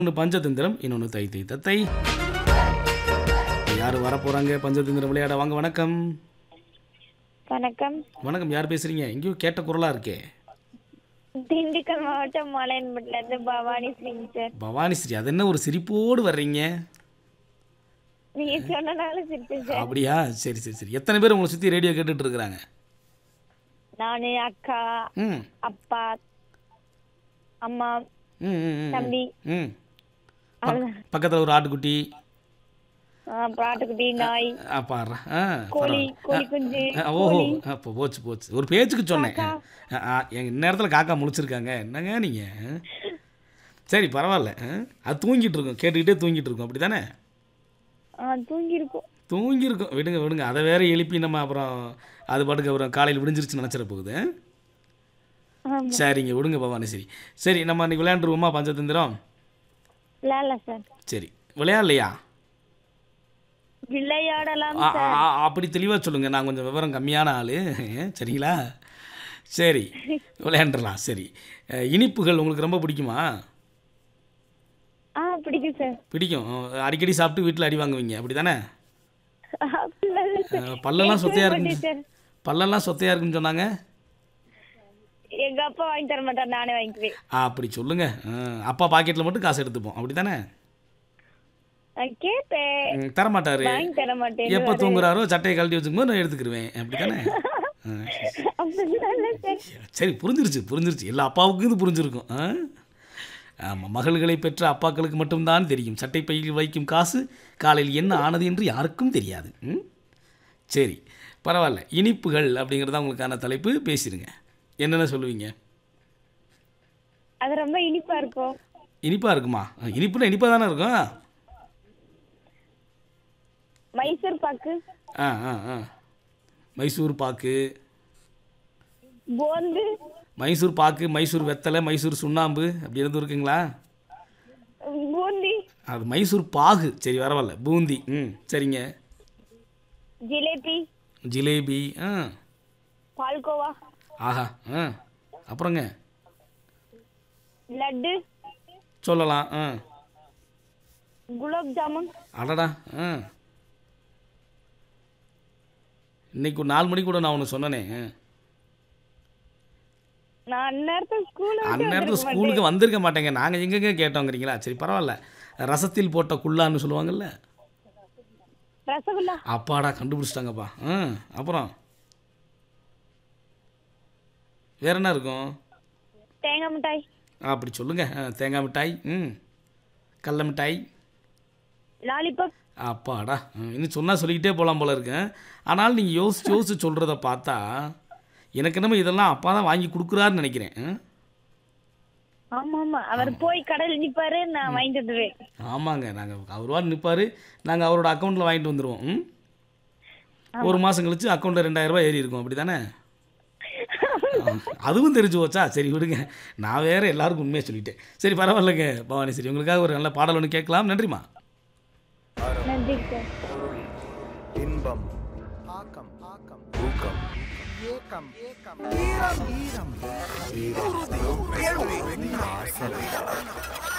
ஒன்று பஞ்சதந்திரம் இன்னொன்று தை தை தத்தை யார் வர போகிறாங்க பஞ்சதந்திரம் விளையாட வாங்க வணக்கம் வணக்கம் வணக்கம் யார் பேசுகிறீங்க எங்கேயோ கேட்ட குரலாக இருக்கே திண்டுக்கல் மாவட்டம் மலையன்பட்டில இருந்து பவானி சிங் சார் பவானி ஸ்ரீ அது என்ன ஒரு சிரிப்போடு வர்றீங்க நீங்க சொன்னனால சிரிச்சேன் சார் அப்படியா சரி சரி சரி எத்தனை பேர் உங்களை சுற்றி ரேடியோ கேட்டுட்டு இருக்கிறாங்க நானு அக்கா ம் அப்பா அம்மா ம் ம், ம் தம்பி ம் அவ்வளவுதான். பக்கத்தில் ஒரு ஆட்டுக்குட்டி ஆ, பிராட்டுக்குட்டி நாய் ஆ பாடுறா ஆ கோழி கோழி குஞ்சு ஆ, ஓஹோ அப்போ போச்சு போச்சு ஒரு பேச்சுக்கு சொன்னேன் ஆ, ஆ, எங்க நேரத்தில் காக்கா முழிச்சிருக்காங்க என்னங்க நீங்கள் சரி பரவாயில்ல ஆ, அது தூங்கிட்டு இருக்கும் கேட்டுக்கிட்டே தூங்கிட்டு இருக்கும் அப்படி தானே ஆ தூங்கி இருக்கும் தூங்கியிருக்கும் விடுங்க விடுங்க அதை வேற எழுப்பி நம்ம அப்புறம் அது பாட்டுக்கு அப்புறம் காலையில் விடிஞ்சிருச்சுன்னு நினச்சிட போகுது ஆமா சரிங்க விடுங்க பவானி சரி சரி நம்ம இன்னைக்கு விளையாண்டுருவோமா பஞ்சதந்திரம் விளையாடல சார் சரி விளையாடலையா விளையாடலாம் ஆ, ஆ, ஆ, அப்படி தெளிவாக சொல்லுங்கள் நான் கொஞ்சம் விவரம் கம்மியான ஆள் சரிங்களா சரி விளையாண்டுடலாம் சரி அஹ், இனிப்புகள் உங்களுக்கு ரொம்ப பிடிக்குமா ஆ பிடிக்கும் சார் பிடிக்கும் அஹ், அடிக்கடி சாப்பிட்டு வீட்டில் அடி வாங்குவீங்க அப்படி தானே அப்படிலாம் இல்ல சார். பல்லெல்லாம் சொத்தையாக கேட்கவே இருக்குன்னு மாட்டேன் சார் பல்லெல்லாம் சொத்தையாக இருக்குன்னு சொன்னாங்க எங்க அப்பா வாங்கி தர மாட்டார் நானே வாங்கிக்குவேன் ஆ அப்படி சொல்லுங்கள் அப்பா பாக்கெட்டில் மட்டும் காசு எடுத்துப்போம் அப்படி தானே நான் கேட்பேன் தரமாட்டாரு வாங்கி தர மாட்டேன் எப்போ தூங்குறாரோ சட்டையை கழட்டி வச்சுக்கும்போது நான் எடுத்துக்கிருவேன் அப்படி தானே அப்படிலாம் இல்ல சார் சரி புரிஞ்சிருச்சு புரிஞ்சிருச்சு எல்லா அப்பாவுக்கும் இது புரிஞ்சிருக்கும் ஆ ஆமாம் மகள்களை பெற்ற அப்பாக்களுக்கு மட்டும்தான் தெரியும் சட்டை பையில் வைக்கும் காசு காலையில் என்ன ஆனது என்று யாருக்கும் தெரியாது ம்? சரி பரவாயில்ல இனிப்புகள் அப்படிங்கிறது தான் உங்களுக்கான தலைப்பு பேசிடுங்க என்னென்ன சொல்லுவீங்க அது ரொம்ப இனிப்பா இருக்கும் இனிப்பாக இருக்குமா ஆ, இனிப்புனா இனிப்பாக தானே இருக்கும் மைசூர் பாக்கு ஆ ஆ ஆ மைசூர் பாக்கு போந்து மைசூர் பாக்கு மைசூர் வெத்தலை மைசூர் சுண்ணாம்பு அப்படி எதுவும் இருக்குங்களா பூந்தி அது மைசூர் பாகு சரி பரவாயில்ல பூந்தி ம் சரிங்க ஜிலேபி ஜிலேபி ஆ பால்கோவா ஆஹா ஆ அப்புறங்க லட்டு சொல்லலாம் ஆ குலாப் ஜாமுன் அடடா ஆ இன்னைக்கு ஒரு நாலு மணிக்கு கூட நான் ஒன்று சொன்னனே ஆ. நான் அந்நேரத்தில் ஸ்கூலுக்கு அந்நேரத்தில் ஸ்கூலுக்கு வந்திருக்க மாட்டேங்க நாங்கள் எங்கெங்க கேட்டோங்கிறீங்களா சரி பரவாயில்ல ரசத்தில் போட்ட குல்லான்னு சொல்லுவாங்கல்ல ரசகுல்லா அப்பாடா கண்டுபிடிச்சிட்டாங்கப்பா ஆ அப்புறம் வேற என்ன இருக்கும் தேங்காய் மிட்டாய் அப்படி சொல்லுங்க ஆ, தேங்காய் மிட்டாய் ம் கடல மிட்டாய் லாலிபப் அப்பாடா ம், இன்னும் சொன்னால் சொல்லிக்கிட்டே போகலாம் போல இருக்கேன் ஆனால் நீங்கள் யோசிச்சு யோசிச்சு சொல்கிறத பார்த்தா எனக்கு என்னமோ இதெல்லாம் அப்பா தான் வாங்கி கொடுக்குறாருன்னு நினைக்கிறேன் ம்? ஆமா ஆமா அவர் போய் கடையில் நிப்பாரு நான் வாங்கிட்டு வந்துடுவேன் ஆமாங்க நாங்கள் அவர் வாரம் நிற்பார் நாங்கள் அவரோட அக்கௌண்ட்டில் வாங்கிட்டு வந்துடுவோம் ம்? ஒரு மாதம் கழிச்சு அக்கௌண்ட்டில் ரெண்டாயிரம் ரூபாய் ஏறி இருக்கும் அப்படி தானே அதுவும் தெரிஞ்சு போச்சா சரி விடுங்க நான் வேற எல்லாருக்கும் உண்மையாக சொல்லிட்டேன் சரி பரவாயில்லைங்க பவானி சரி உங்களுக்காக ஒரு நல்ல பாடல் ஒன்று கேட்கலாம் நன்றிம்மா நன்றி சார் இன்பம் ஆக்கம் ஆக்கம் ஊக்கம் ஏக்கம் ஏக்கம் ஈரம் ஈரம் ஈரம்